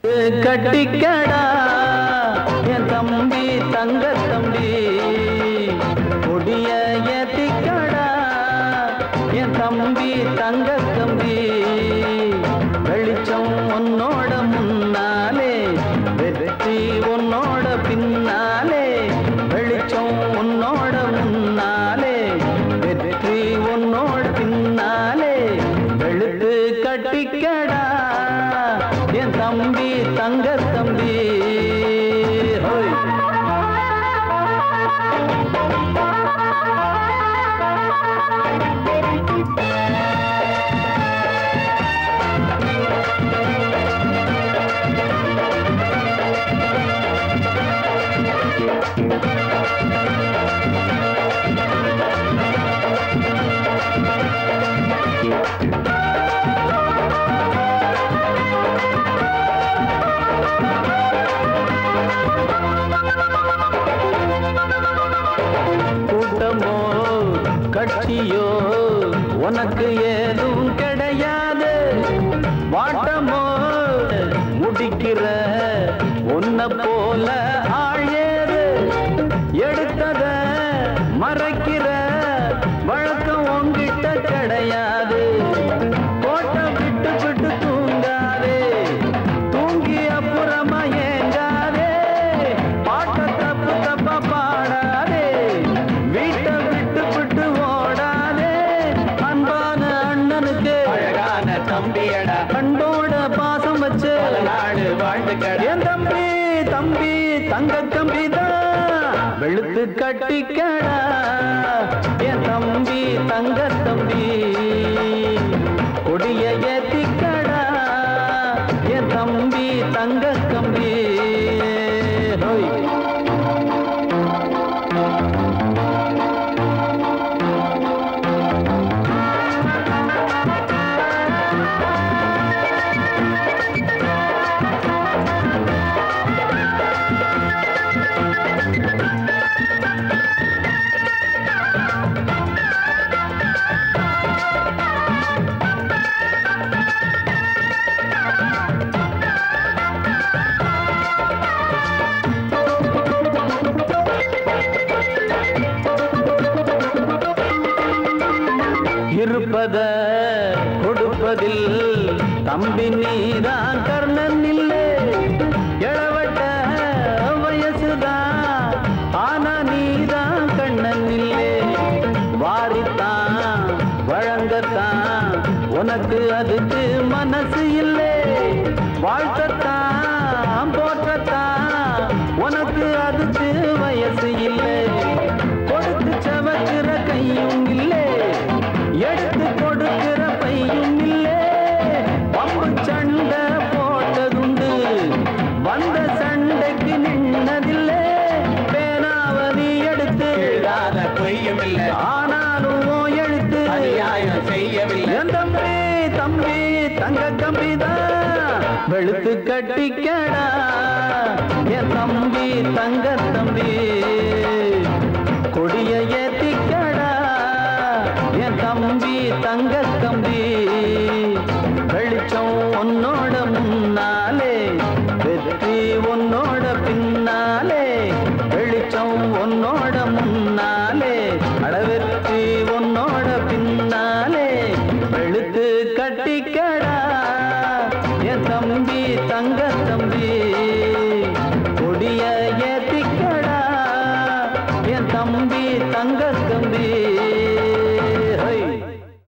கட்டிக்கடா என் தம்பி தங்க தம்பி கொடிய ஏத்திக்கடா என் தம்பி தங்க தம்பி வெளிச்சம் உன்னோட முன்னாலே வெற்றி உன்னோட பின்னாலே வெளிச்சம் உன்னோட முன்னாலே வெற்றி உன்னோட பின்னாலே வெளுத்து கட்டிக்கடா என் தம்பி தங்க தம்பி ஹோய் கூட்டமோ கட்சியோ உனக்கு ஏதும் கிடையாது வாட்டமோ முடிக்கிற உன்னை போல ஆள் ஏது எடுத்தத மறைக்கிற வழக்கம் உங்கிட்ட கிடையாது கோட்டை விட்டு விட்டு தூங்காதே தூங்கி அப்புறமா ஏங்காதே பாட்ட தப்பு தப்பா பாடாதே வீட்டை விட்டு விட்டு ஓடாதே அன்பான அண்ணனுக்கு அழகான தம்பியடா அன்போட பாசம் வச்சு பல நாடு வாழ்ந்துக்கடா என் தம்பி தம்பி தங்க தம்பி தான் வெளுத்து கட்டிக்கடா என் தம்பி தங்க தம்பி கொடிய ஏத்திக்கடா என் தம்பி தங்க தம்பி ஹோய் இருப்பத கொடுப்பதில் தம்பி நீதான் கர்ணன் இல்லை இளவட்ட வயசுதான் ஆனா நீதான் கண்ணன் இல்லை வாரித்தான் வழங்கத்தான் உனக்கு அதுக்கு மனசு இல்லை வாழ்த்தத்தான் போற்றத்தான் உனக்கு அதுக்கு வயசு இல்லை கொடுத்து சவக்கிற கையும் இல்லை எடுத்து கொடுக்கிற பையும் இல்லை பம்பு சண்டை போட்டதுண்டு வந்த சண்டைக்கு நின்னதில்லை பேனாவதி எடுத்து எழுதாத பொய்யும் இல்ல ஆனாலும் உன் எழுத்து அநியாயம் செய்யவில்லை என் தம்பி தம்பி தங்க தம்பி தான் வெளுத்து கட்டிக்கடா என் தம்பி தங்க தம்பி கொடிய ஏத்திக்கடா என் தம்பி தங்க தம்பி வெளிச்சம் உன்னோட முன்னாலே வெற்றி உன்னோட பின்னாலே வெளிச்சம் உன்னோட முன்னாலே அடவெற்றி உன்னோட பின்னாலே வெளுத்து கட்டிக்கடா என் தம்பி தங்க தம்பி கொடிய ஏத்திக்கடா என் தம்பி தங்க தம்பி